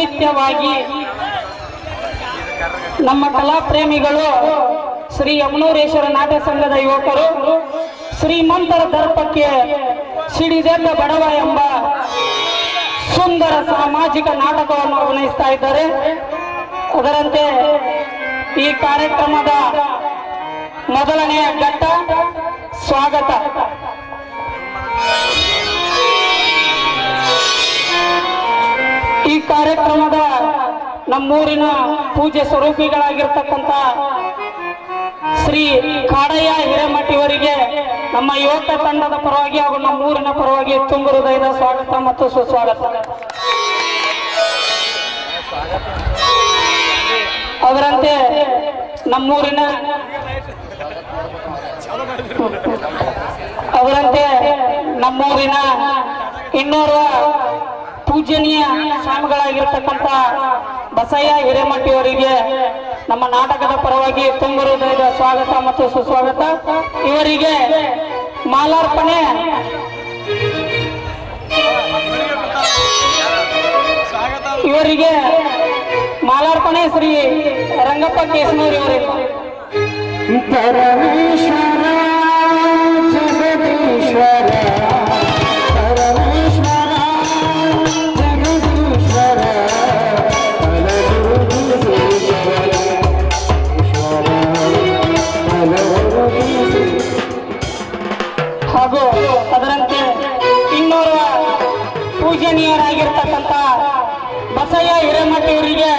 ನಿತ್ಯವಾಗಿ ನಮ್ಮ ಕಲಾ ಪ್ರೇಮಿಗಳು ಶ್ರೀ ಯಮನೂರೇಶ್ವರ ನಾಟ್ಯ ಸಂಘದ ಯುವಕರು ಶ್ರೀಮಂತರ ದರ್ಪಕ್ಕೆ ಸಿಡಿದೆದ್ದ ಬಡವ ಎಂಬ ಸುಂದರ ಸಾಮಾಜಿಕ ನಾಟಕವನ್ನು ಅಭಿನಯಿಸ್ತಾ ಇದ್ದಾರೆ ಅದರಂತೆ ಈ ಕಾರ್ಯಕ್ರಮದ ಮೊದಲನೆಯ ಘಟ್ಟ ಸ್ವಾಗತ ಈ ಕಾರ್ಯಕ್ರಮದ ನಮ್ಮೂರಿನ ಪೂಜೆ ಸ್ವರೂಪಿಗಳಾಗಿರ್ತಕ್ಕಂಥ ಶ್ರೀ ಕಾಡಯ್ಯ ಹಿರೇಮಠಿಯವರಿಗೆ ನಮ್ಮ ಯುವಕ ತಂಡದ ಪರವಾಗಿ ಹಾಗೂ ನಮ್ಮೂರಿನ ಪರವಾಗಿ ತುಂಬ ಹೃದಯದ ಸ್ವಾಗತ ಮತ್ತು ಸುಸ್ವಾಗತ ಅದರಂತೆ ನಮ್ಮೂರಿನ ಅದರಂತೆ ನಮ್ಮೂರಿನ ಇನ್ನೋರ್ವ ಪೂಜನೀಯ ಸ್ವಾಮಿಗಳಾಗಿರ್ತಕ್ಕಂಥ ಬಸಯ್ಯ ಹಿರೇಮಠಿಯವರಿಗೆ ನಮ್ಮ ನಾಟಕದ ಪರವಾಗಿ ತುಂಬ ಹೃದಯದ ಸ್ವಾಗತ ಮತ್ತು ಸುಸ್ವಾಗತ ಇವರಿಗೆ ಮಾಲಾರ್ಪಣೆ ಇವರಿಗೆ ಮಾಲಾರ್ಪಣೆ ಶ್ರೀ ರಂಗಪ್ಪ ಕೇಸನೂರಿ ಅವರಿಗೆ ಪರಮೇಶ್ವರ ಜಗದೀಶ್ವರ ಪರಮೇಶ್ವರ ಜಗದೀಶ್ವರ ಬಲಗುರುಗೀಶ್ವರ ಈಶ್ವರ ಬಲಗುರುಗೀಶ್ವರ ಹಾಗೂ ಅದರಂತೆ ಇನ್ನೋರ್ವ ಪೂಜನೀಯರಾಗಿರ್ತಕ್ಕಂಥ ಬಸಯ್ಯ ಹಿರೇಮಠಿಯವರಿಗೆ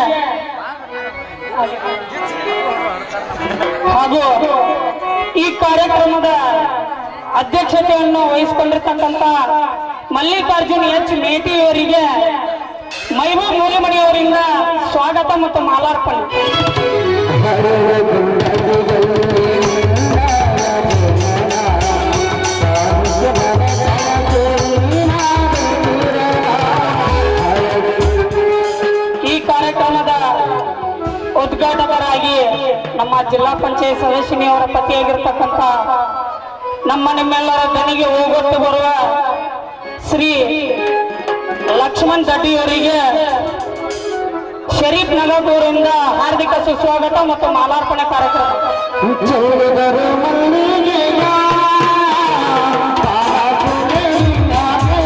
ಹಾಗೂ ಈ ಕಾರ್ಯಕ್ರಮದ ಅಧ್ಯಕ್ಷತೆಯನ್ನು ವಹಿಸಿಕೊಂಡಿರ್ತಕ್ಕಂಥ ಮಲ್ಲಿಕಾರ್ಜುನ್ ಎಚ್ ಮೇಟಿಯವರಿಗೆ ಮೈಬೂಬ್ ಮೂಲಿಮಣಿಯವರಿಂದ ಸ್ವಾಗತ ಮತ್ತು ಮಾಲಾರ್ಪಣೆ ಈ ಕಾರ್ಯಕ್ರಮದ ಉದ್ಘಾಟಕರಾಗಿ ನಮ್ಮ ಜಿಲ್ಲಾ ಪಂಚಾಯತ್ ಸದಸ್ಯನಿಯವರ ಪತಿಯಾಗಿರ್ತಕ್ಕಂಥ ನಮ್ಮ ನಿಮ್ಮೆಲ್ಲರ ದನಿಗೆ ಹೋಗೊಟ್ಟು ಬರುವ ಶ್ರೀ ಲಕ್ಷ್ಮಣ್ ದಡ್ಡಿಯವರಿಗೆ ಶರೀಫ್ ನಗರದವರಿಂದ ಹಾರ್ದಿಕ ಸುಸ್ವಾಗತ ಮತ್ತು ಮಾಲಾರ್ಪಣೆ ಕಾರ್ಯಕ್ರಮ ಚೌಡದರು ಮಲ್ಲಿಗೆಯ ಪಾಪುರೈಯಾಗೆ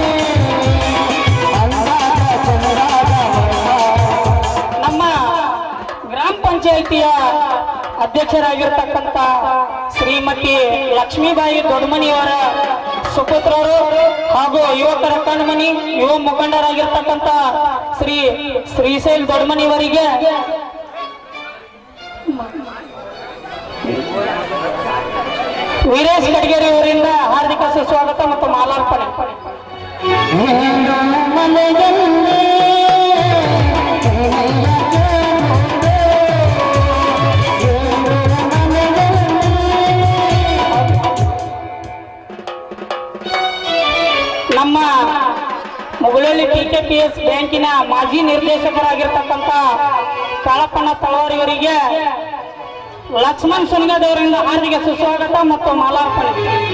ಅಂದಾದ ಚಂದ್ರಾದ ನಮ್ಮ ಗ್ರಾಮ ಪಂಚಾಯಿತಿಯ ಅಧ್ಯಕ್ಷರಾಗಿರ್ತಕ್ಕಂಥ ಶ್ರೀಮತಿ ಲಕ್ಷ್ಮೀಬಾಯಿ ದೊಡ್ಮನಿಯವರ ಸುಪುತ್ರರು ಹಾಗೂ ಯುವಕರ ಕಣ್ಮನಿ ಯುವ ಮುಖಂಡರಾಗಿರ್ತಕ್ಕಂಥ ಶ್ರೀ ಶ್ರೀಶೈಲ್ ದೊಡ್ಮನಿಯವರಿಗೆ ವೀರೇಶ್ ಕಡ್ಗೇರಿ ಅವರಿಂದ ಹಾರ್ದಿಕ ಸುಸ್ವಾಗತ ಮತ್ತು ಮಾಲಾರ್ಪಣೆ ನೀನು ಮನೆಯಲ್ಲಿ ಏನಯ್ಯಕ್ಕೆ ಮುಂದೆ? ಏನು ಮನೆಯಲ್ಲಿ ನಮ್ಮ ಮುಗುಳಳ್ಳಿ ಪಿಕೆಪಿಎಸ್ ಬ್ಯಾಂಕಿನ ಮಾಜಿ ನಿರ್ದೇಶಕರಾಗಿರ್ತಕ್ಕಂಥ ಕಾಳಪ್ಪಣ್ಣ ತಳವಾರಿಯವರಿಗೆ ಲಕ್ಷ್ಮಣ್ ಸುನಿಗದವರಿಂದ ಹಾರ್ದಿಕ ಸುಸ್ವಾಗತ ಮತ್ತು ಮಾಲಾರ್ಪಣೆ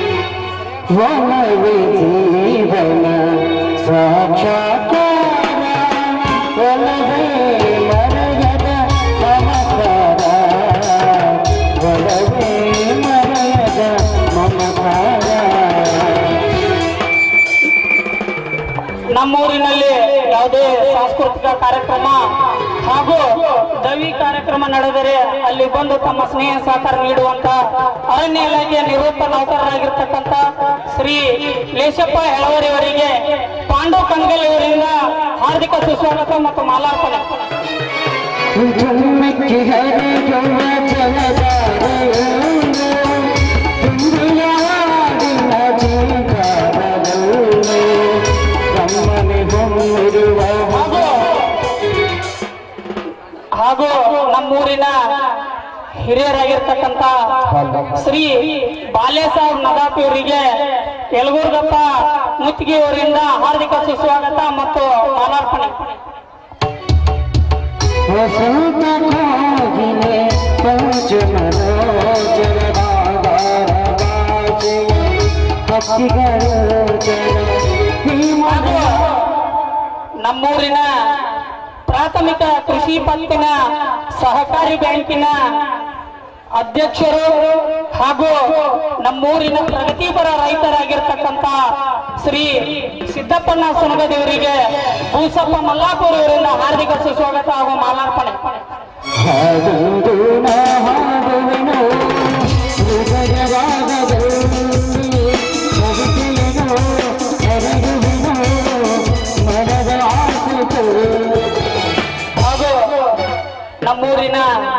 ವನವೇ ಜೀವನ ಸಾಕ್ಷಾತ್ಕಾರ ವನವೇ ಮರೆಯದ ಮಮಕಾರ ವನವೇ ಮರೆಯದ ಮಮಕಾರ ನಮ್ಮೂರಿನಲ್ಲಿ ಯಾವುದೇ ಸಾಂಸ್ಕೃತಿಕ ಕಾರ್ಯಕ್ರಮ ಹಾಗೂ ದವಿ ಕಾರ್ಯಕ್ರಮ ನಡೆದರೆ ಅಲ್ಲಿ ಬಂದು ತಮ್ಮ ಸ್ನೇಹ ಸಹಕಾರ ನೀಡುವಂತ ಅರಣ್ಯ ಇಲಾಖೆಯ ನಿವೃತ್ತ ನೌಕರರಾಗಿರ್ತಕ್ಕಂಥ ಶ್ರೀ ಲೇಶಪ್ಪ ಹೆಳವರಿಯವರಿಗೆ ಪಾಂಡು ಕಂಗಲ್ ಇವರಿಂದ ಹಾರ್ದಿಕ ಸುಸ್ವಾಗತ ಮತ್ತು ಮಾಲಾರ್ಪಣೆ ಜನ್ಮಕ್ಕೆ ಹರಿಯುವ ಜಲಧಾರೆಯನ್ನು ತುಂಬಿಯಾಡಿನ ಜೀವನದಲ್ಲಿ ಕಮ್ಮನೆ ಹೊಮ್ಮಿರುವ ಹಾಗೂ ಹಾಗೂ ನಮ್ಮೂರಿನ ಹಿರಿಯರಾಗಿರ್ತಕ್ಕಂಥ ಶ್ರೀ ಬಾಲ್ಯ ಸಾಹೇಬ್ ನದಾಪಿ ಅವರಿಗೆ ಯಲಗುರ್ಗಪ್ಪ ಮುತ್ತಿಗೆ ಅವರಿಂದ ಹಾರ್ದಿಕ ಸುಸ್ವಾಗತ ಮತ್ತು ಮಾಲಾರ್ಪಣೆ ವಸಂತ ಕಾಗಿನೆ ಪಂಚ ಮನೋಜರ ಪಕ್ಷಿಗಳು ಜನ ಹಾಗೂ ನಮ್ಮೂರಿನ ಪ್ರಾಥಮಿಕ ಕೃಷಿ ಪತ್ತಿನ ಸಹಕಾರಿ ಬ್ಯಾಂಕಿನ ಅಧ್ಯಕ್ಷರು ಹಾಗೂ ನಮ್ಮೂರಿನ ಪ್ರಗತಿಪರ ರೈತರಾಗಿರ್ತಕ್ಕಂಥ ಶ್ರೀ ಸಿದ್ದಪ್ಪಣ್ಣ ಸುನಗದೇವರಿಗೆ ಭೂಸಪ್ಪ ಮಲ್ಲಾಪುರ ಇವರಿಂದ ಹಾರ್ದಿಕ ಸುಸ್ವಾಗತ ಹಾಗೂ ಮಾಲಾರ್ಪಣೆ ಹಾಡುವುದು ನಾ ಹಾಡುವೆನು ಹೃದಯವಾಗದಲ್ಲಿ ಕವಿತೆಯನು ಹರಡುವೆನು ಮನದ ಆಸೆ ಹಾಗೂ ನಮ್ಮೂರಿನ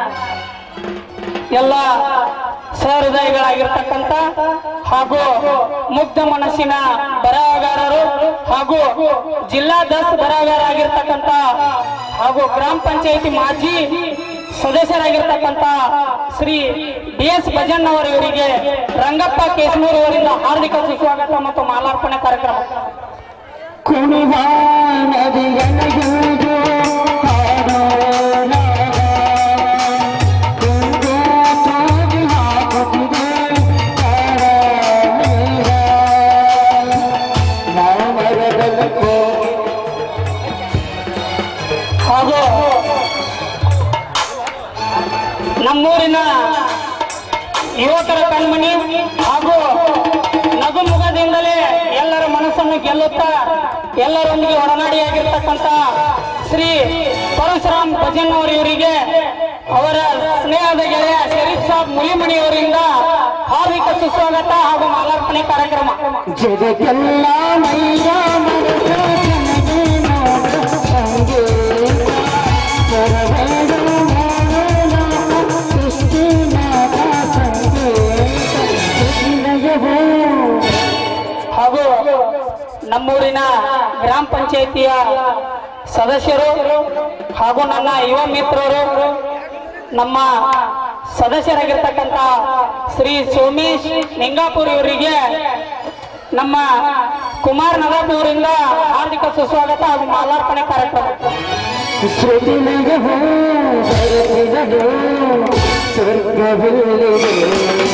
ಎಲ್ಲ ಸಹೃದಯಗಳಾಗಿರ್ತಕ್ಕಂಥ ಹಾಗೂ ಮುಗ್ಧ ಮನಸ್ಸಿನ ಬರಹಗಾರರು ಹಾಗೂ ಜಿಲ್ಲಾ ದಸ್ ಬರಹಗಾರ ಆಗಿರ್ತಕ್ಕಂಥ ಹಾಗೂ ಗ್ರಾಮ ಪಂಚಾಯಿತಿ ಮಾಜಿ ಸದಸ್ಯರಾಗಿರ್ತಕ್ಕಂಥ ಶ್ರೀ ಡಿ ಎಸ್ ಭಜನ್ನವರ್ ಇವರಿಗೆ ರಂಗಪ್ಪ ಕೇಸನೂರ್ ಅವರಿಂದ ಹಾರ್ದಿಕ ಸುಸ್ವಾಗತ ಮತ್ತು ಮಾಲಾರ್ಪಣೆ ಕಾರ್ಯಕ್ರಮ ಕುಣಿವ ನದಿಯನಗುವುದು ಹಾಡೋಣ ಕುಂದು ತೂಗಿ ಹಾಕುತ್ತಿದೆ ತಾರಾಮೀರ. ನಾವು ಮರದಲ್ಲಿ ಹೋಗಿ ಹಾಗೂ ನಮ್ಮೂರಿನ ಯುವಕರ ಕಣ್ಮಣಿ ಹಾಗೂ ನಗುಮುಖದಿಂದಲೇ ಎಲ್ಲರ ಮನಸ್ಸನ್ನು ಗೆಲ್ಲುತ್ತಾ ಎಲ್ಲರೊಂದಿಗೆ ಒಡನಾಡಿಯಾಗಿರ್ತಕ್ಕಂಥ ಶ್ರೀ ಪರಶುರಾಮ್ ಭಜನ್ ಅವರಿಗೆ ಅವರ ಸ್ನೇಹದ ಗೆಳೆಯ ಶರೀಫ್ ಸಾಬ್ ಮುಲಿಮಣಿ ಅವರಿಂದ ಹಾರ್ದಿಕ ಸುಸ್ವಾಗತ ಹಾಗೂ ಮಾಲಾರ್ಪಣೆ ಕಾರ್ಯಕ್ರಮ ಜಗಕ್ಕೆಲ್ಲ ಮೈಯ ಮನಸ ಜನಗೆ ನೋಡ ಸಂಗೀತ ಸ್ವರವೇಣು ಮೋಹನ ಸೃಷ್ಟಿನಾಥ ಸಂಗೀತ ವಿನಯವೋ ಹಾಗೂ ನಮ್ಮೂರಿನ ಗ್ರಾಮ ಪಂಚಾಯಿತಿಯ ಸದಸ್ಯರು ಹಾಗೂ ನನ್ನ ಯುವ ಮಿತ್ರರು ನಮ್ಮ ಸದಸ್ಯರಾಗಿರ್ತಕ್ಕಂಥ ಶ್ರೀ ಸೋಮೇಶ್ ನಿಂಗಾಪುರ್ ಇವರಿಗೆ ನಮ್ಮ ಕುಮಾರ್ ನದಾಪುರಿಂದ ಹಾರ್ದಿಕ ಸುಸ್ವಾಗತ ಹಾಗೂ ಮಾಲಾರ್ಪಣೆ ಕಾರ್ಯಕ್ರಮ ಶ್ರುತಿನಯವೋ ಸರಸಿದನು ಸ್ವರ್ಗವಿಲ್ಲಿದೆ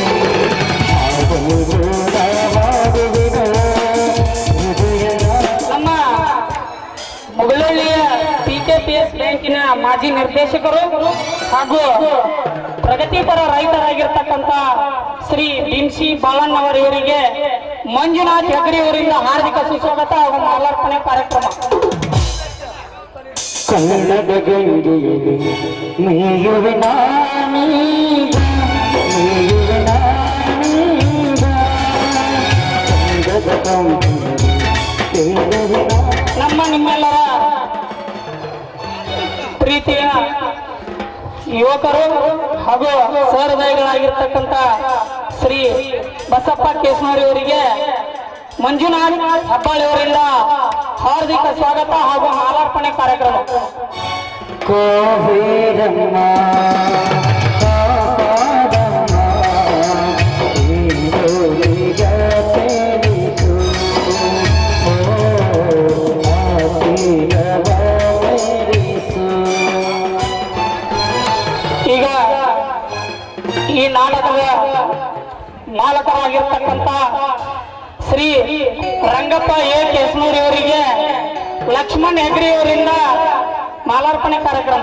ಹಾಡುವುದೋ ಹೃದಯದ ನಮ್ಮ ಮುಗಳಳ್ಳಿಯ ಪಿಕೆಪಿಎಸ್ ಬ್ಯಾಂಕಿನ ಮಾಜಿ ನಿರ್ದೇಶಕರು ಹಾಗೂ ಪ್ರಗತಿಪರ ರೈತರಾಗಿರ್ತಕ್ಕಂಥ ಶ್ರೀ ಬಿಂಸಿ ಬಾಳಣ್ಣವರ ಇವರಿಗೆ ಮಂಜುನಾಥ್ ಹೆಗರಿ ಅವರಿಂದ ಹಾರ್ದಿಕ ಸುಸ್ವಾಗತ ಹಾಗೂ ಮಾಲಾರ್ಪಣೆ ಕಾರ್ಯಕ್ರಮ ಕನ್ನಡ ಗಂಗೆಯಲ್ಲಿ ಮೇಯುವೆ ನಾನೀಗ ಮೇಯುವೆ ನಾನೀಗ ಚಂದದ ಕಂಬದಲ್ಲಿ ತೇಲುವೆ ನಾ- ನಮ್ಮ ನಿಮ್ಮೆಲ್ಲರ ಪ್ರೀತಿಯ ಯುವಕರು ಹಾಗೂ ಸಹೃದಯಗಳಾಗಿರ್ತಕ್ಕಂಥ ಶ್ರೀ ಬಸಪ್ಪ ಕೇಸನೂರಿ ಅವರಿಗೆ ಮಂಜುನಾಥ್ ಹೆಬ್ಬಾಳಿ ಅವರಿಂದ ಹಾರ್ದಿಕ ಸ್ವಾಗತ ಹಾಗೂ ಮಾಲಾರ್ಪಣೆ ಕಾರ್ಯಕ್ರಮ ಕೋವಿರಮ್ಮ ಕಾಪಾಡಮ್ಮ ಇಂದು ಈಗ ತಿಳಿಸು ಓ ಆಶೀಲವ ಮೆರೆಸು. ಈಗ ಈ ನಾಟಕದ ಮಾಲಕರಾಗಿರ್ತಕ್ಕಂಥ ಶ್ರೀ ರಂಗಪ್ಪ ಎ ಕೇಸನೂರಿ ಅವರಿಗೆ ಲಕ್ಷ್ಮಣ್ ಹೆಗ್ರಿ ಅವರಿಂದ ಮಾಲಾರ್ಪಣೆ ಕಾರ್ಯಕ್ರಮ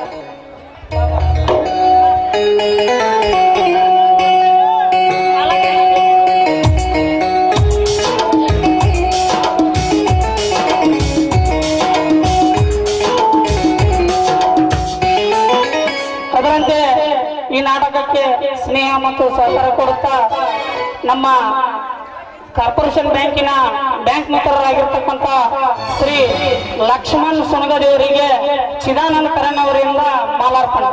ಅದರಂತೆ ಈ ನಾಟಕಕ್ಕೆ ಸ್ನೇಹ ಮತ್ತು ಸಹಕಾರ ಕೊಡುತ್ತಾ ನಮ್ಮ ಕಾರ್ಪೊರೇಷನ್ ಬ್ಯಾಂಕಿನ ಬ್ಯಾಂಕ್ ಮಿತ್ರರಾಗಿರ್ತಕ್ಕಂಥ ಶ್ರೀ ಲಕ್ಷ್ಮಣ್ ಸುನಗದೇವರಿಗೆ ಚಿದಾನಂದ ಕರಣ್ ಅವರಿಂದ ಮಾಲಾರ್ಪಣೆ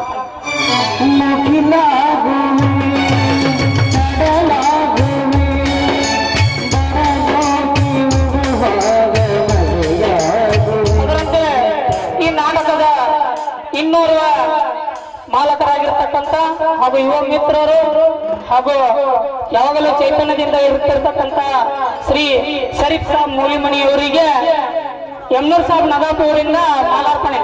ಮುಗಿಲಾಗುವೆ, ತಡಲಾಗುವೆ, ಬರಲೋಗಿರುವಾಗ ಮರೆಯಾಗುವೆ. ಅದರಂತೆ ಈ ನಾಟಕದ ಇನ್ನೂರ ಮಾಲಕರಾಗಿರ್ತಕ್ಕಂಥ ಹಾಗೂ ಯುವ ಮಿತ್ರರು ಹಾಗೂ ಯಾವಾಗಲೂ ಚೈತನ್ಯದಿಂದ ಇರುತ್ತಿರ್ತಕ್ಕಂಥ ಶ್ರೀ ಶರೀಫ್ ಸಾಬ್ ಮೂಲಿಮಣಿ ಅವರಿಗೆ ಯಮ್ನೂರ್ ಸಾಬ್ ನದಾಪುರಿಂದ ಮಾಲಾರ್ಪಣೆ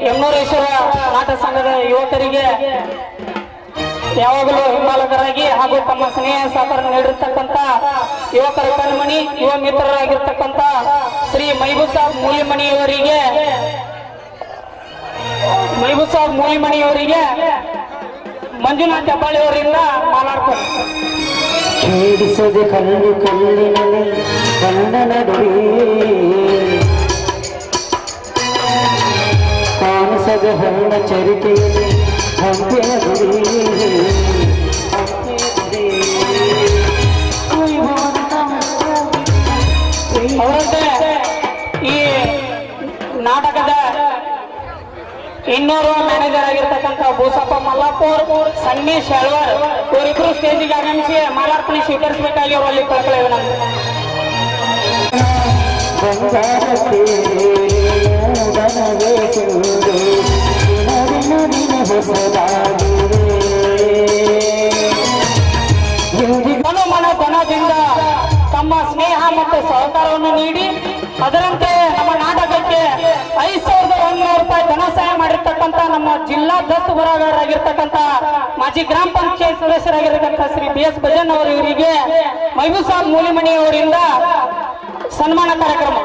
ಯಮನೂರೇಶ್ವರ ನಾಟಕ ಸಂಘದ ಯುವಕರಿಗೆ ಯಾವಾಗಲೂ ಹಿಂಬಾಲಕರಾಗಿ ಹಾಗೂ ತಮ್ಮ ಸ್ನೇಹ ಸಹಕಾರ ನೀಡಿರ್ತಕ್ಕಂಥ ಯುವಕರ ಕಣ್ಮಣಿ ಯುವ ಮಿತ್ರರಾಗಿರ್ತಕ್ಕಂಥ ಶ್ರೀ ಮೈಬೂಬ್ ಸಾಬ್ ಮೂಲಿಮಣಿಯವರಿಗೆ ಮೈಬೂಬ್ ಸಾಬ್ ಮೂಲಿಮಣಿಯವರಿಗೆ ಮಂಜುನಾಥ್ ಹೆಬ್ಬಾಳಿ ಅವರಿಂದ ಮಾಲಾಡ್ತಾರೆ ಛೇಡಿಸದೆ ಕಲ್ಲು ಕಲ್ಲಿನಲ್ಲಿ ಕಣ್ಣ ನಡುವೆ ಕಾಣಿಸದ ಹೊನ್ನ ಚರಿತೆಯಲ್ಲಿ ಹಂಪಿನ ಗುಡಿ ಅವರಂತೆ ಈ ನಾಟಕದ ಇನ್ನೂರು ಮ್ಯಾನೇಜರ್ ಆಗಿರ್ತಕ್ಕಂಥ ಭೂಸಪ್ಪ ಮಲ್ಲಾಪುರ್ ಸನ್ನಿ ಶೆಳ್ವರ್ ಇವರಿಬ್ರು ಸ್ಟೇಜಿಗೆ ಆಗಮಿಸಿ ಮಾಲಾರ್ಪಣೆ ಸ್ವೀಕರಿಸಬೇಕಾಗಿ ಅವರಲ್ಲಿ ಕಳ್ಕೊಳ್ಳೇವೆ ನಮ್ಗೆ ಬಂಗಾರ ದನವೇ ಸುಂದು ದಿನ ದಿನ ಹೊಸದಾಗಿವೆ ಎಂದಿಗೂ ಮನೋಮನ ಧನದಿಂದ ತಮ್ಮ ಸ್ನೇಹ ಮತ್ತು ಸಹಕಾರವನ್ನು ನೀಡಿ ಅದರಂತೆ ನಮ್ಮ ನಾಟಕಕ್ಕೆ ಐದು ಸಾವಿರದ ಒಂದೂರು ರೂಪಾಯಿ ಧನ ಸಹಾಯ ಮಾಡಿರ್ತಕ್ಕಂಥ ನಮ್ಮ ಜಿಲ್ಲಾ ದಸ್ತು ಬರಹಗಾರರಾಗಿರ್ತಕ್ಕಂಥ ಮಾಜಿ ಗ್ರಾಮ ಪಂಚಾಯತ್ ಸದಸ್ಯರಾಗಿರ್ತಕ್ಕಂಥ ಶ್ರೀ ಬಿ ಎಸ್ ಭಜನ್ ಅವರು ಇವರಿಗೆ ಮೈಬೂಬ್ ಸಾಬ್ ಮೂಲಿಮಣಿ ಅವರಿಂದ ಸನ್ಮಾನ ಕಾರ್ಯಕ್ರಮ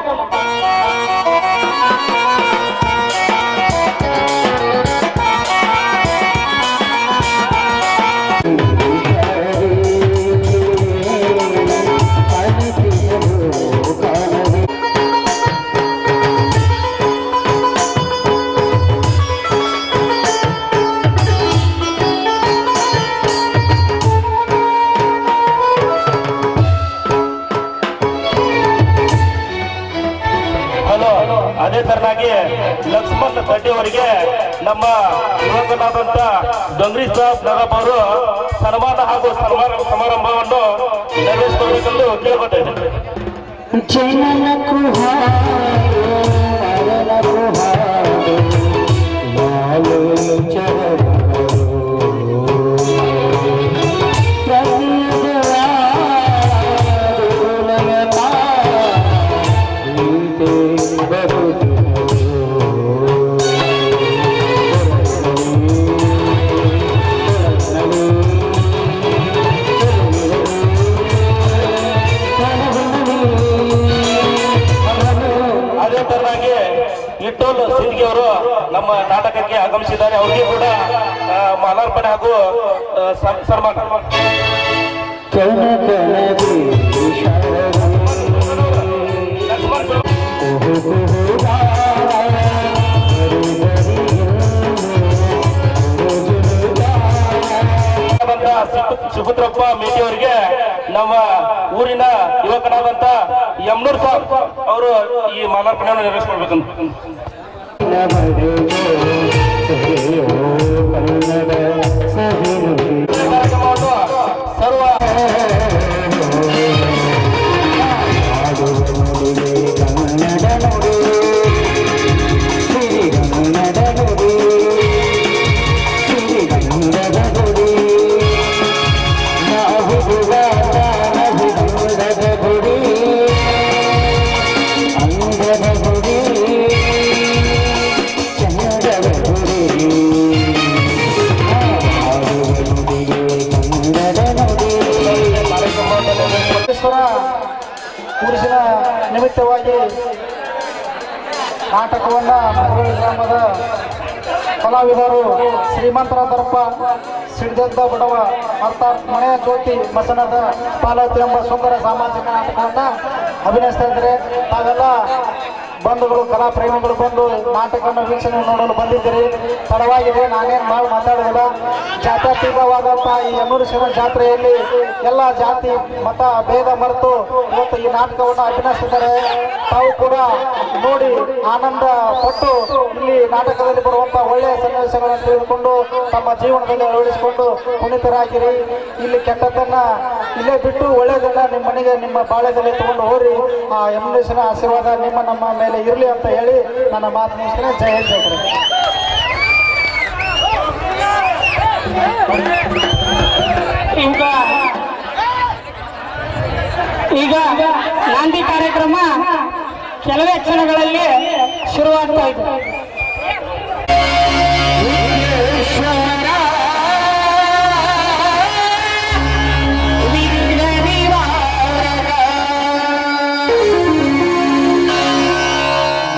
ಹಲೋ ಅದೇ ತರನಾಗಿ ಲಕ್ಷ್ಮಣ್ ಕಡ್ಡಿ ಅವರಿಗೆ ನಮ್ಮ ಯುವಕನಾದಂತ ಡೊಂಗ್ರಿ ಸಾಬ್ ನಗಬ್ ಅವರು ಸನ್ಮಾನ ಹಾಗೂ ಸನ್ಮಾನ ಸಮಾರಂಭವನ್ನು ನೆರವೇರಿಸಬೇಕೆಂದು ಕೇಳ್ಕೊತಾ ಜನನ ಕುಹಾರು ಮರಣ ಕುಹಾರು ಮಾಯೋ ಚರಗಳು ಅದೇ ತರನಾಗಿ ಇಟ್ಟೋಲ್ ಸಿದ್ಗಿ ಅವರು ನಮ್ಮ ನಾಟಕಕ್ಕೆ ಆಗಮಿಸಿದ್ದಾರೆ ಅವರಿಗೆ ಕೂಡ ಆ, ಮಾಲಾರ್ಪಣೆ ಹಾಗೂ ಆ, ಸನ್- ಸನ್ಮಾನ ಲಕ್ಷ್ಮಣ್ ಆದಂತ ಸಿಪು- ಸುಭದ್ರಪ್ಪ ಮೇಟಿ ಅವರಿಗೆ ನಮ್ಮ ಊರಿನ ಯುವಕನಾದಂತ ಯಮ್ನೂರ್ ಸಾಬ್ ಅವರು ಈ ಮಾಲಾರ್ಪಣೆಯನ್ನು ನೆರವೇರಿಸಿಕೊಳ್ಬೇಕಂತ ಕಾರ್ಯಕ್ರಮವನ್ನು ಸರ್ವ ಕಾರ್ಯಕ್ರಮವನ್ನು ನೆರವೇರಿಸಿಕೊಳ್ಬೇಕು. ೇಶ್ವರ ಊರಿನ ನಿಮಿತ್ತವಾಗಿ ನಾಟಕವನ್ನ ಮರಳಿ ಗ್ರಾಮದ ಕಲಾವಿದರು ಶ್ರೀಮಂತರ ದರ್ಪ ಸಿಡಿದದ್ದ ಬಡವ ಅರ್ಥಾತ್ ಮನೆಯ ಜ್ಯೋತಿ ಮಸನದ ಪಾಲತಿ ಎಂಬ ಸುಂದರ ಸಾಮಾಜಿಕ ನಾಟಕವನ್ನ ಅಭಿನಯಿಸ್ತಾ ಇದ್ದಾರೆ ತಾವೆಲ್ಲ ಬಂಧುಗಳು ಕಲಾ ಪ್ರೇಮಿಗಳು ಬಂದು ನಾಟಕವನ್ನು ವೀಕ್ಷಣೆ ನೋಡಲು ಬಂದಿದ್ದೀರಿ ತಡವಾಗಿದೆ ನಾನೇನು ಮಾಡಿ ಮಾತಾಡೋದಿಲ್ಲ ಜಾತ್ಯತೀತವಾದಂಥ ಈ ಯಮುರೇಶ್ವರ ಜಾತ್ರೆಯಲ್ಲಿ ಎಲ್ಲ ಜಾತಿ ಮತ ಭೇದ ಮರೆತು ಇವತ್ತು ಈ ನಾಟಕವನ್ನು ಅಭಿನಯಿಸಿದ್ದಾರೆ ತಾವು ಕೂಡ ನೋಡಿ ಆನಂದ ಪಟ್ಟು ಇಲ್ಲಿ ನಾಟಕದಲ್ಲಿ ಬರುವಂತ ಒಳ್ಳೆಯ ಸನ್ನಿವೇಶಗಳನ್ನು ತಿಳಿದುಕೊಂಡು ತಮ್ಮ ಜೀವನದಲ್ಲಿ ಅಳವಡಿಸಿಕೊಂಡು ಪುನೀತರಾಗಿರಿ ಇಲ್ಲಿ ಕೆಟ್ಟದ್ದನ್ನ ಇಲ್ಲೇ ಬಿಟ್ಟು ಒಳ್ಳೆಯದನ್ನ ನಿಮ್ಮ ಮನೆಗೆ ನಿಮ್ಮ ಬಾಳ್ಯದಲ್ಲಿ ತಗೊಂಡು ಹೋರಿ ಆ ಯಮುನೇಶ್ವರ ಆಶೀರ್ವಾದ ನಿಮ್ಮ ನಮ್ಮ ಮೇಲೆ ಇರಲಿ ಅಂತ ಹೇಳಿ ನನ್ನ ಮಾತು ಮುಗಿಸ್ತೇನೆ ಜಯ ಹಿಂದ್ ಜೈ ಕರ್ನಾಟಕ. ಈಗ ಈಗ ನಾಂದಿ ಕಾರ್ಯಕ್ರಮ ಕೆಲವೇ ಕ್ಷಣಗಳಲ್ಲಿ ಶುರುವಾಗ್ತಾ ಇದೆ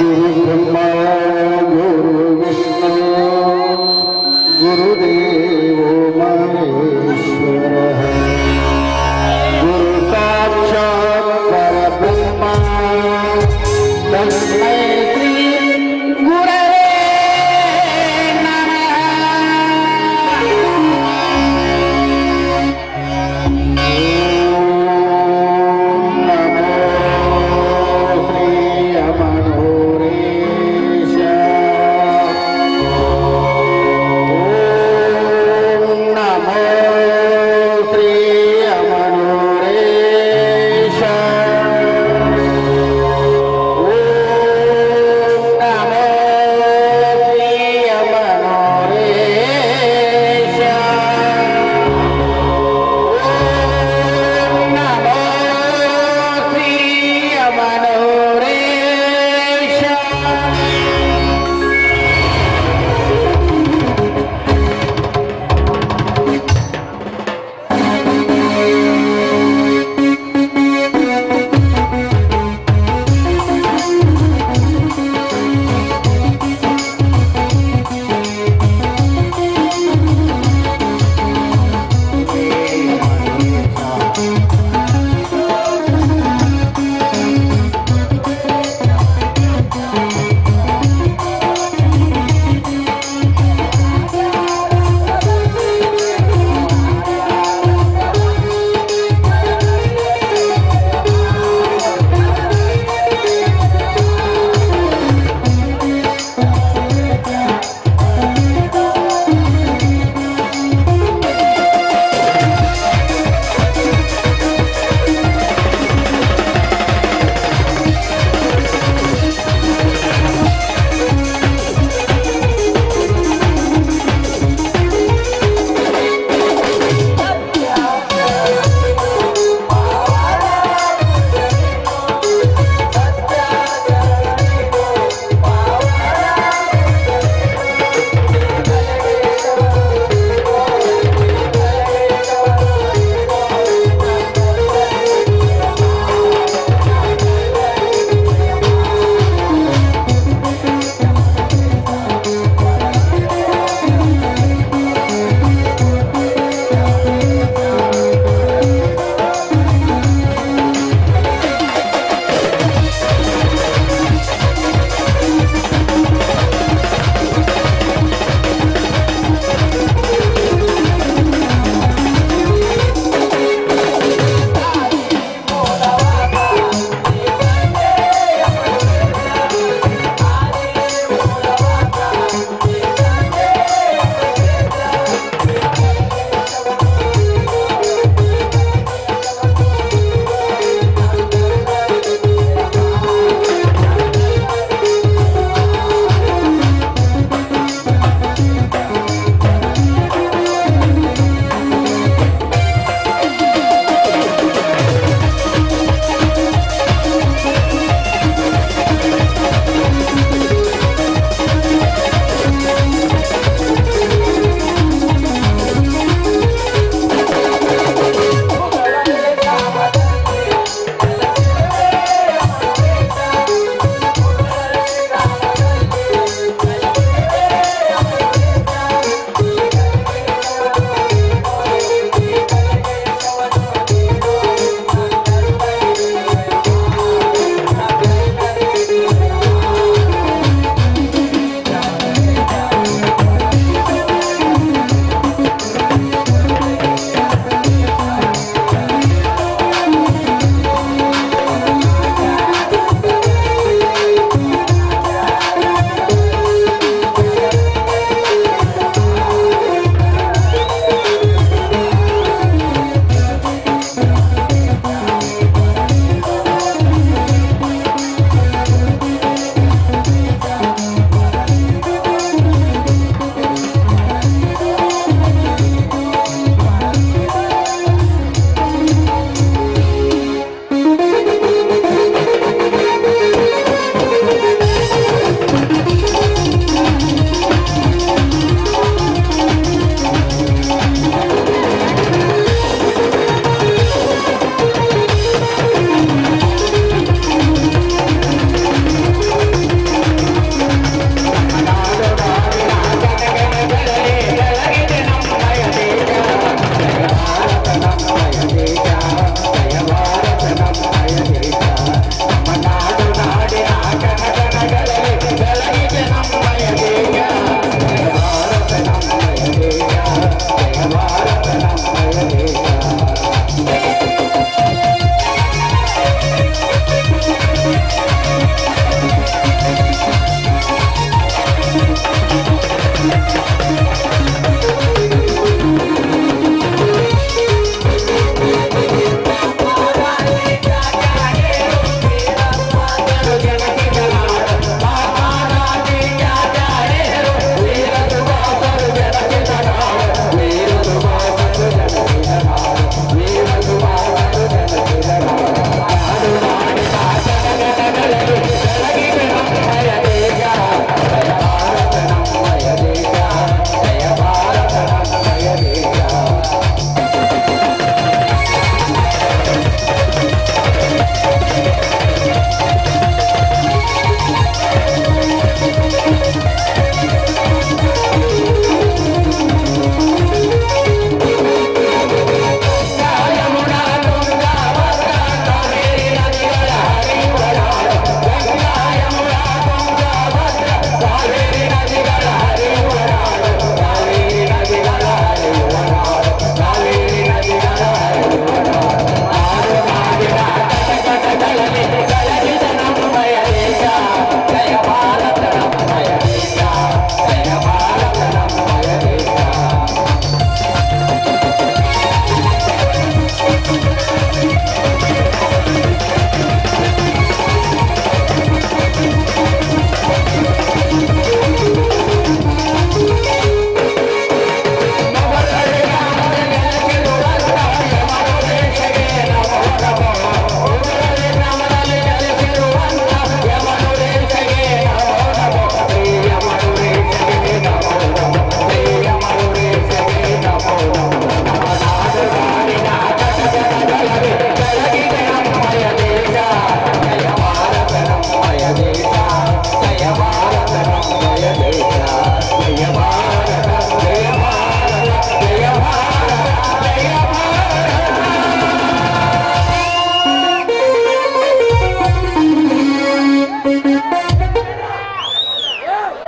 ಗುರು ಬ್ರಹ್ಮ ಗುರು ವಿಷ್ಣು ಗುರುದೇವೋ ಮಹೇಶ್ವರ ಗುರು ಸಾಕ್ಷಾತ್ ಪರಬ್ರಹ್ಮ ತಸ್ಮೈ ಶ್ರೀ ಗುರವೇ ನಮೋ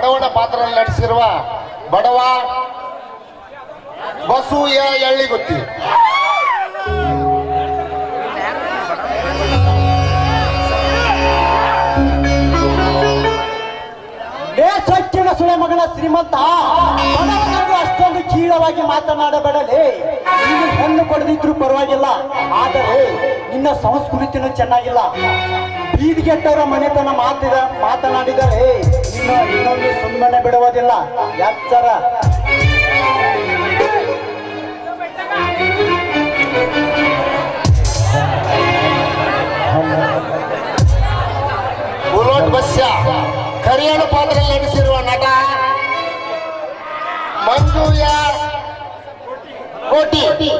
ಬಡವನ ಪಾತ್ರ ನಟಿಸಿರುವ ಬಡವ ಬಸು ಎಳ್ಳಿಗುತ್ತಿ ಲೇ ಸೊಕ್ಕಿನ ಸುಳೆ ಮಗನ ಶ್ರೀಮಂತ ಬಡವನನ್ನು ಅಷ್ಟೊಂದು ಕೀಳವಾಗಿ ಮಾತನಾಡಬೇಡಲೇ ನೀನು ಹೆಣ್ಣು ಕೊಡದಿದ್ರು ಪರವಾಗಿಲ್ಲ ಆದರೆ ನಿನ್ನ ಸಂಸ್ಕೃತಿನೂ ಚೆನ್ನಾಗಿಲ್ಲ ಬೀದಿಗೆಟ್ಟವರ ಮನೆತನ ಮಾತಿದ ಮಾತನಾಡಿದರೆ ನಿನ್ನ ಇನ್ನೊಂದು ಸುಮ್ಮನೆ ಬಿಡುವುದಿಲ್ಲ ಎಚ್ಚರ ಬುಲೋಟ್ ಬಸ್ಯ ಕರಿಯಣ ಪಾತ್ರದಲ್ಲಿ ನಟಿಸಿರುವ ನಟ ಮಂಜು ಯಾರ್ ಕೋಟಿ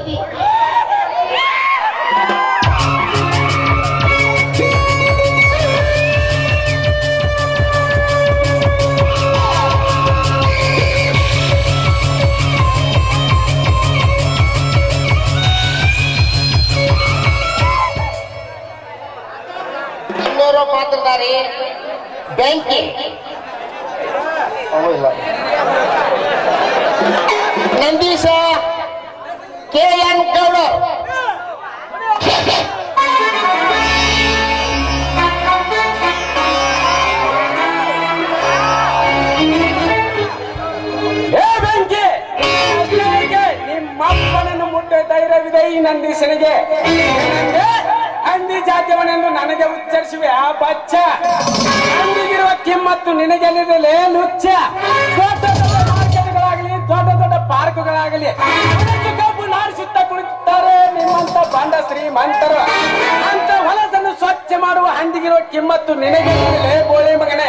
ಇನ್ನೋರ್ವ ಪಾತ್ರಧಾರಿ ಬೆಂಕಿ ಅವನು ಇಲ್ಲ ನಂದೀಶ ಕೆ ಎನ್ ಗೌಡ ಏ ಬೆಂಕಿ ಅಜ್ಜನಿಗೆ ನಿಮ್ಮಪ್ಪನನ್ನು ಮುಟ್ಟೆ ಧೈರ್ಯವಿದೆ ಈ ನಂದೀಶನಿಗೆ ಏನಂದೆ? ಹಂದಿ ಜಾತಿಯವನೆಂದು ನನಗೆ ಉಚ್ಚರಿಸುವೆ ಆ ಬಚ್ಚ ಹಂದಿಗಿರುವ ಕಿಮ್ಮತ್ತು ನಿನಗೆಲ್ಲಿದೆ ಲುಚ್ಚ ದೊಡ್ಡ ದೊಡ್ಡ ಮಾರ್ಕೆಟ್ಗಳಾಗಲಿ ದೊಡ್ಡ ದೊಡ್ಡ ಪಾರ್ಕ್ಗಳಾಗಲಿ ಹೊಲಸು ಕಬ್ಬು ನಾಡಿಸುತ್ತಾ ಕುಳಿತುತ್ತಾರೆ ನಿಮ್ಮಂತ ಬಂಡ ಶ್ರೀಮಂತರು ಅಂತ ಹೊಲಸನ್ನು ಸ್ವಚ್ಛ ಮಾಡುವ ಹಂದಿಗಿರುವ ಕಿಮ್ಮತ್ತು ನಿನಗೆಲ್ಲಿದೆ ಬೋಳಿ ಮಗನೇ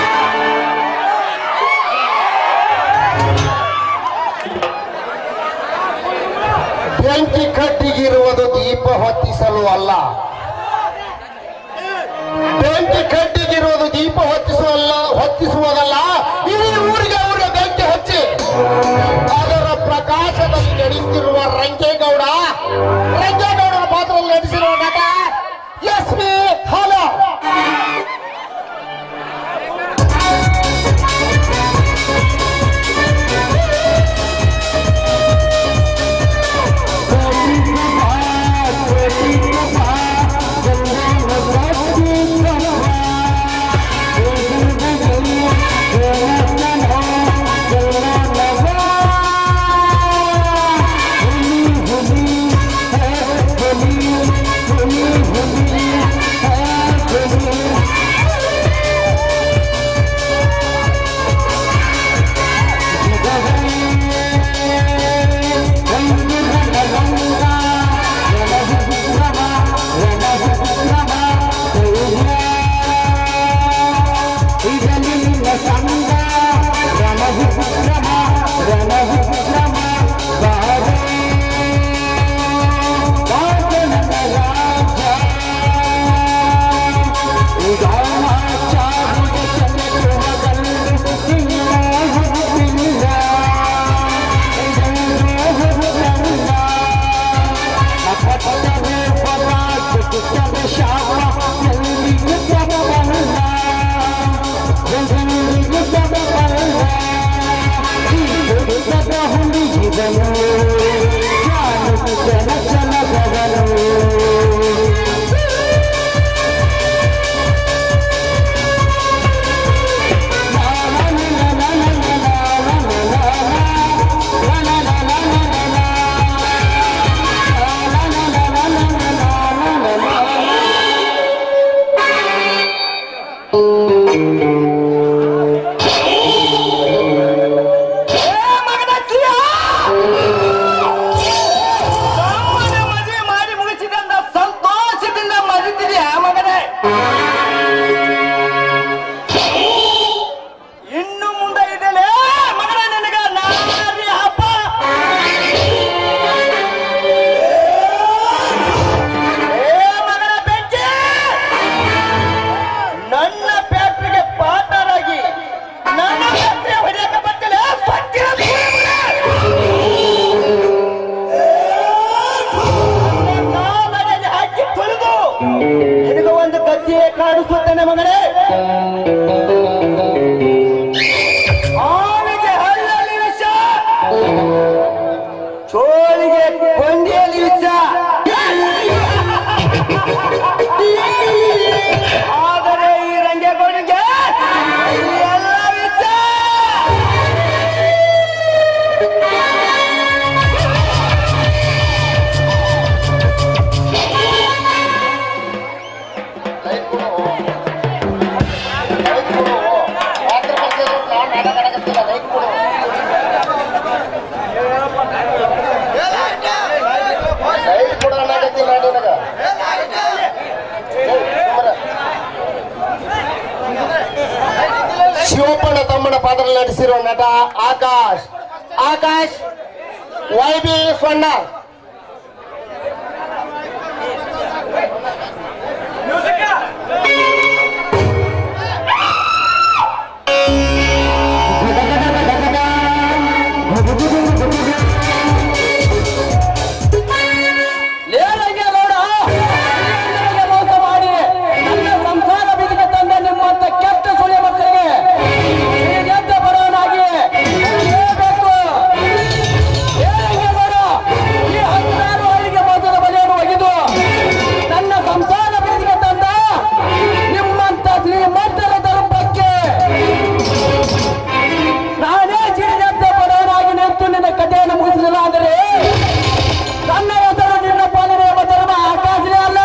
ಬೆಂಕಿ ಕಟ್ಟಿಗಿರುವುದು ದೀಪ ಹೊತ್ತಿಸಲು ಅಲ್ಲ ಬೆಂಕಿ ಕಟ್ಟಿಗಿರುವುದು ದೀಪ ಹೊತ್ತಿಸುವಲ್ಲ ಹೊತ್ತಿಸುವುದಲ್ಲ ಇಡೀ ಊರಿಗೆ ಊರಿಗೆ ಬೆಂಕಿ ಹಚ್ಚಿ ಅದರ ಪ್ರಕಾಶದಲ್ಲಿ ನಡೆಯುತ್ತಿರುವ ರಂಗೇಗೌಡ ರಂಗೇಗೌಡರ ಪಾತ್ರದಲ್ಲಿ ನಟಿಸಿರುವ ನಟ ಎಸ್ ಪಿ ಹಲೋ ಏ ಮಗನ ಜಿಯಾ! ಮುದ್ದಿನ ತಮ್ಮನ ಪಾತ್ರ ನಟಿಸಿರುವ ನಟ ಆಕಾಶ್ ಆಕಾಶ್ ವೈ ಬಿ ಸ್ವಣ್ಣ ಲೇರಂಗೇಗೌಡ ಹಿರಿಯರಿಗೆ ಮೋಸ ಮಾಡಿ ನನ್ನ ಸಂಸಾರ ಬೀದಿಗೆ ತಂದ ನಿಮ್ಮಂತ ಕೆಟ್ಟ ಸುಳಿ ಮಕ್ಕಳಿಗೆ ಗೆದ್ದ ಬರೋನಾಗಿ ಬೇಕು ಲೇರಂಗೇಗೌಡ ಈ ಹತ್ತಾರು ಹಳ್ಳಿಗೆ ಮೋಸದ ಬಲೆಯನ್ನು ಒಗೆದು ನನ್ನ ಸಂಸಾರ ಬೀದಿಗೆ ತಂದ ನಿಮ್ಮಂತ ಶ್ರೀಮಂತರ ದರ್ಪಕ್ಕೆ ನಾನೇ ಸಿಡಿದೆದ್ದ ಬರೋನಾಗಿ ನಿಂತು ನಿನ್ನ ಕಥೆಯನ್ನು ಮುಗಿಸಲಿಲ್ಲ ಅಂದರೆ ನನ್ನ ಹೆಸರು ನಿನ್ನ ಪಾಲನೆ ಎಂಬ ಧರ್ಮ ಆಕಾಶನೇ ಅಲ್ಲ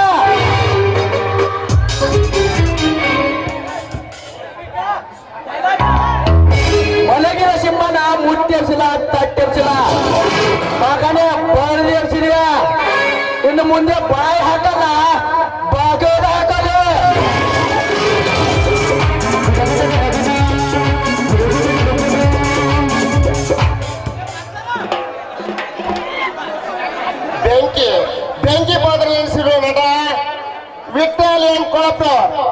ಒಳಗಿನ ಸಿಂಹನ ಮುಟ್ಟೆರ್ಸಿಲ್ಲ ತಟ್ಟೆರ್ಸಿಲ್ಲ ಮಗನೇ ಬರೆದಿರ್ಸಿದೀಯ ಇನ್ನು ಮುಂದೆ ಬಾಯಿ ಹಾಕಲ್ಲ ಬಾಗೋದು ಹಾಕೋದು ಬೆಂಕಿ ಬೆಂಕಿ ಪಾತ್ರ ನಟಿಸಿರುವ ನಟ ವಿಠಲ್ ಎಂ ಕೊಳಪ್ಪ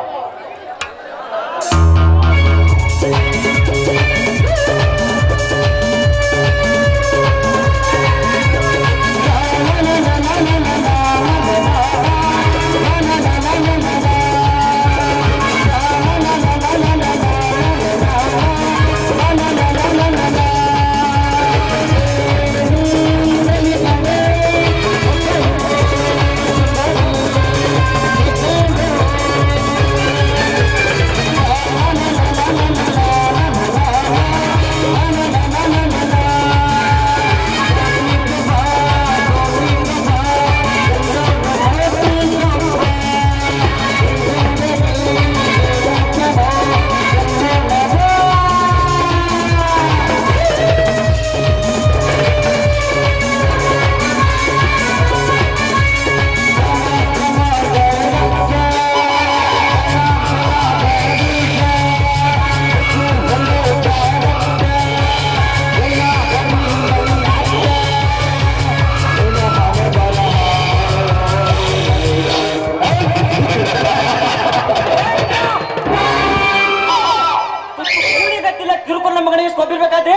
ಗತ್ತಿಲ್ಲ ತಿರುಕೊಂಡು ನಮ್ಮ ಮಗನಿಗೆ ಸ್ಕೊಬ್ಬಿರ್ಬೇಕಾದ್ರೆ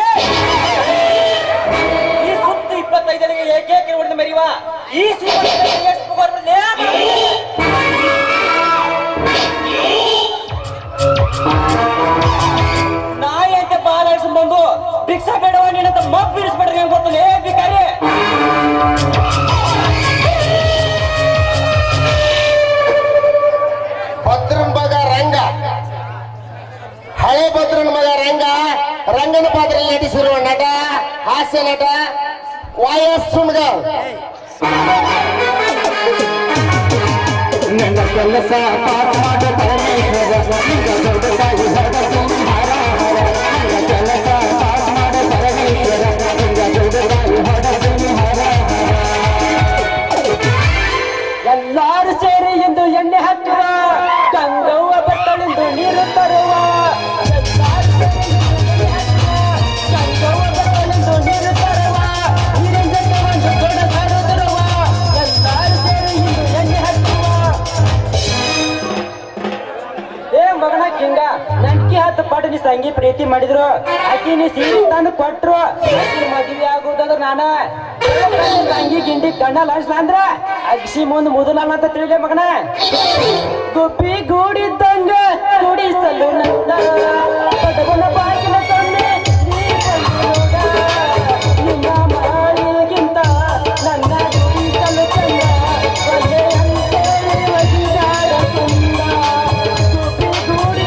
ಈ ಸುತ್ತ ಇಪ್ಪತ್ತೈದನಿಗೆ ಏಕೇಕೆ ಹೊಡೆದ ಮೆರಿವ ಈ ಶ್ರೀಮಂತನಿಗೆ ಎಷ್ಟು ಪಗಾರ ಬರಲೇ ನಾಯಿ ಅಂತ ಬಾಲಾಡಿಸ್ಕೊಂಡ್ ಬಂದು ಭಿಕ್ಷಾ ಬೇಡವ ನೀನಂತ ಮಗ್ ಬೀರಿಸ್ಬೇಡ್ರಿ ಹೆಂಗ್ ಗೊತ್ತಲೇ ಭಿಕಾರಿ ಭದ್ರನ್ ಮಗ ರಂಗ ಹಳೆ ಭದ್ರನ್ ಮಗ ರಂಗ ರಂಗನ ಪಾತ್ರ ನಟಿಸಿರುವ ನಟ ಹಾಸ್ಯ ನಟ ವಯಸ್ ಸುಣ್ಗಾವ್ ನನ್ನ ಕೆಲಸ ಪಾಸ್ ಮಾಡ ಪರಮೇಶ್ವರ ನಿಂಗ ದೊಡ್ಡ ತಾಯಿ ಹರಸಿ ಹರ ಹರ ನನ್ನ ಕೆಲಸ ಪಾಸ್ ಮಾಡ ಪರಮೇಶ್ವರ ನಿಂಗ ದೊಡ್ಡ ತಾಯಿ ಹರಸಿ ಹರ ಹರ ಎಲ್ಲಾರು ಸೇರಿ ಇಂದು ಎಣ್ಣೆ ಹಾಕುವ ಗಂಗವ್ವ ಬಟ್ಟಲಿಂದು ನೀರು ತರುವ ಎಲ್ಲಾರು ಸೇರಿ ಇಂದು ಎಣ್ಣೆ ಹಾಕುವ, ಗಂಗವ್ವ ಬಟ್ಟಲಿಂದು ನೀರು ತರುವ ನೀರಿನ ಜೊತೆ ಒಂದು ದೊಡ್ಡ ತರುವ ಎಲ್ಲಾರು ಸೇರಿ ಇಂದು ಎಣ್ಣೆ ಹಾಕುವ ಏ ಮಗನ ಕಿಂಗ ನನ್ಕಿ ಹತ್ತು ಪಟ್ಟು ನೀ ಸಂಗಿ ಪ್ರೀತಿ ಮಾಡಿದ್ರು ಆಕಿ ನೀ ಸೀರೆ ತಂದು ಕೊಟ್ರು ಆಕಿ ಮದುವೆ ಆಗುದಂದ್ರ ನಾನ ತಂಗಿ ಗಿಂಡಿ ಕಣ್ಣ ಲಾಡ್ಸ್ಲ ಅಂದ್ರ ಅಗ್ಸಿ ಮುಂದ್ ಮುದಲಲ್ಲ ಅಂತ ತಿಳಿದೆ ಮಗನ ಗುಬ್ಬಿ ಗೂಡಿದ್ದಂಗ ಗುಡಿಸಲು ನನ್ನ ಪದವನ ಬಾಗಿನ ತೊಂದೆ ನೀ ಬಂದೋಗ. ನಿನ್ನ ಮಾಡಿಗಿಂತ ನನ್ನ ಗುಡಿಸಲು ಚಂದ ಒಳ್ಳೆ ಅಂತೇಳಿ ಒದಿದಾಡ ಚಂದ ಗುಬ್ಬಿ ಗೂಡಿ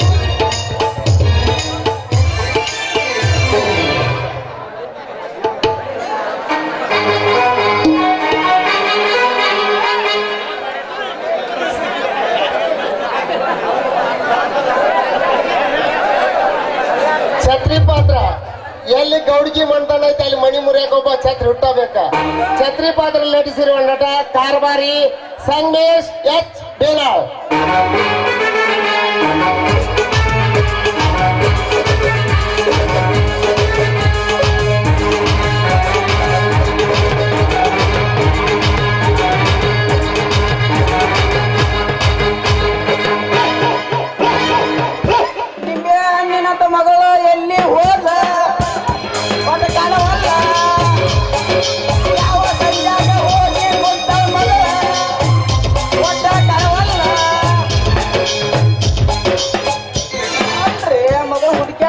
ಛತ್ರಿ ಪಾತ್ರ ಎಲ್ಲಿ ಗೌಡ್ಗಿ ಮಂಟನ ಐತೆ ಅಲ್ಲಿ ಮಣಿ ಮುರಿಯಕ್ ಒಬ್ಬ ಛತ್ರಿ ಹುಟ್ಟಬೇಕ ಛತ್ರಿ ಪಾತ್ರ ನಟಿಸಿರುವ ನಟ ಕಾರ್ಬಾರಿ ಸಂಗಮೇಶ್ ಎಚ್ ಬೇಲಾಳ್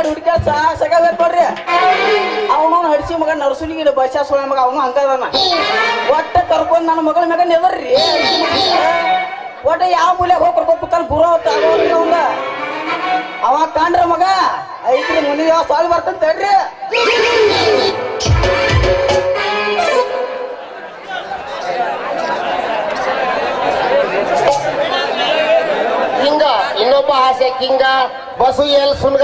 ಮಾಡಿ ಹುಡುಕ ಸಾಕಾಗಬೇಕು ನೋಡ್ರಿ ಅವನು ಹಡಿಸಿ ಮಗ ನರ್ಸುನಿಗೆ ಬಸ್ಸಾ ಸೊಳ ಮಗ ಅವನು ಹಂಗದಾನ ಒಟ್ಟ ಕರ್ಕೊಂಡ್ ನನ್ನ ಮಗಳ ಮಗ ನೆದರ್ರಿ ಒಟ್ಟ ಯಾವ ಮೂಲೆ ಹೋಗಿ ಕರ್ಕೊಂಡ್ ಕಲ್ ಗುರು ಅವಂದ ಅವ ಕಾಣ್ರ ಮಗ ಐತ್ರಿ ಮುಂದಿನ ಯಾವ ಸಾಲ್ ಬರ್ತಂತ ತಡ್ರಿ ಹಿಂಗ ಇನ್ನೊಬ್ಬ ಆಸೆ ಕಿಂಗ ಬಸು ಎಲ್ ಸುನ್ಗ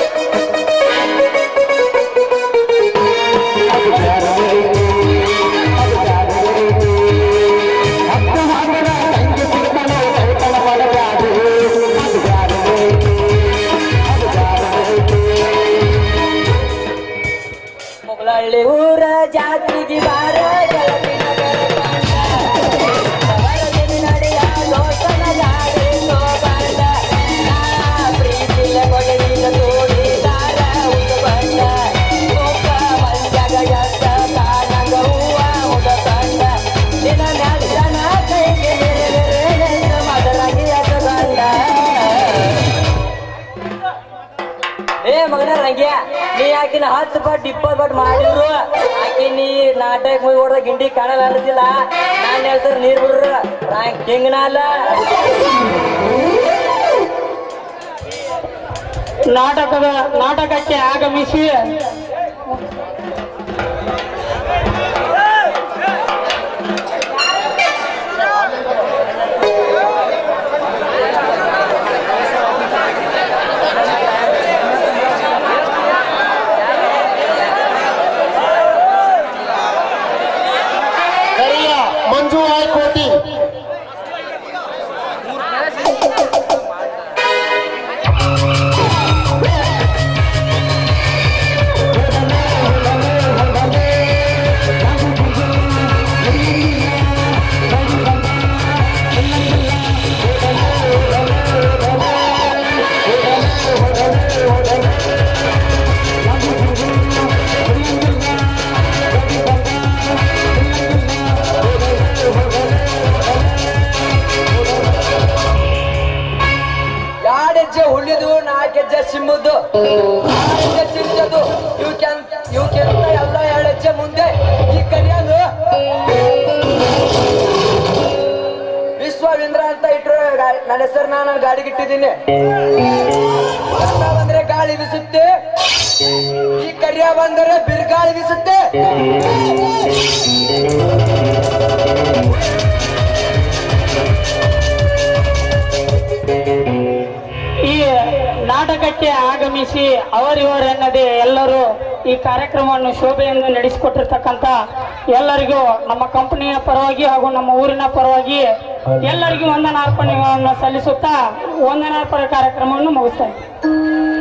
ಮುಗಳಳ್ಳಿ ಊರ ಜಾತ್ರೆಗೆ ಬಾರ ಗೆಳತಿನ ಬೆಳಕಂಡ. ಸವರದಿನ ನಡೆಯ ಲೋಕನ ಗಾಡಿ ಸೋಬಂಡ. ನಾ ಪ್ರೀತಿಯ ಕೊಡೆಯಿಂದ ತೋಡಿದಾರ ಉಡುಬಂಡ. ಮುಖ ಮಂಜಗ ಎದ್ದ ತಾನಂಗ ಹೂವ ಉಡತಂಡ. ನಿನ್ನ ನೆಟ್ಟನ ಕೈಗೆ ನೆರವೇರೆನೆಂದು ಮದರಾಗಿ ಎದ್ದಗಂಡ. ಏ ಮಗನ ರಂಗ್ಯ ನೀ ಆಕಿನ ಹತ್ತು ಬಟ್ ಇಪ್ಪತ್ತು ಬಟ್ ಮಾಡಿದ್ರು ಆಕಿ ನೀ ನಾಟಕ ಮುಗಿ ಹೊಡೆದ ಗಿಂಡಿ ಕಾಣಲ್ಲ ಅನ್ನತಿಲ್ಲ ನಾನು ಹೇಳ್ತಾರೆ ನೀರ್ ಬಿಡ್ರ ರ್ಯಾಂಕ್ ಕಿಂಗ್ನ ಅಲ್ಲ ನಾಟಕದ ನಾಟಕಕ್ಕೆ ಆಗಮಿಸಿ ಕರಿಯ ಮಂಜು ಆಯ್ಕೋಟಿ ಎರಡು ಹೆಜ್ಜೆ ಹುಲ್ಲಿದು ನಾಲ್ಕು ಹೆಜ್ಜೆ ಸಿಮ್ಮದು ಆರು ಹೆಜ್ಜೆ ಸಿಂಚದು ಇವಕ್ಕೆ ಇವಕ್ಕೆ ಎಲ್ಲ ಎರಡು ಹೆಜ್ಜೆ ಮುಂದೆ ಈ ಕರಿಯಂದು ವಿಶ್ವವೇಂದ್ರ ಅಂತ ಇಟ್ರು ಗಾ- ನನ್ನ ಹೆಸರು ನಾನು ಗಾಡಿಗೆ ಇಟ್ಟಿದ್ದೀನಿ ಕನ್ನಡ ಬಂದ್ರೆ ಗಾಳಿ ಬೀಸುತ್ತೆ ಈ ಕರಿಯ ಬಂದರೆ ಬಿರುಗಾಳಿ ಬೀಸುತ್ತೆ ಈ ನಾಟಕಕ್ಕೆ ಆಗಮಿಸಿ ಅವರಿವರೆನ್ನದೇ ಎಲ್ಲರೂ ಈ ಕಾರ್ಯಕ್ರಮವನ್ನು ಶೋಭೆಯಿಂದ ನಡೆಸಿಕೊಟ್ಟಿರ್ತಕ್ಕಂಥ ಎಲ್ಲರಿಗೂ ನಮ್ಮ ಕಂಪನಿಯ ಪರವಾಗಿ ಹಾಗೂ ನಮ್ಮ ಊರಿನ ಪರವಾಗಿ ಎಲ್ಲರಿಗೂ ವಂದನಾರ್ಪಣೆಗಳನ್ನು ಸಲ್ಲಿಸುತ್ತಾ ವಂದನಾರ್ಪಣೆ ಕಾರ್ಯಕ್ರಮವನ್ನು ಮುಗಿಸ್ತಾ ಇದ್ದೀನಿ.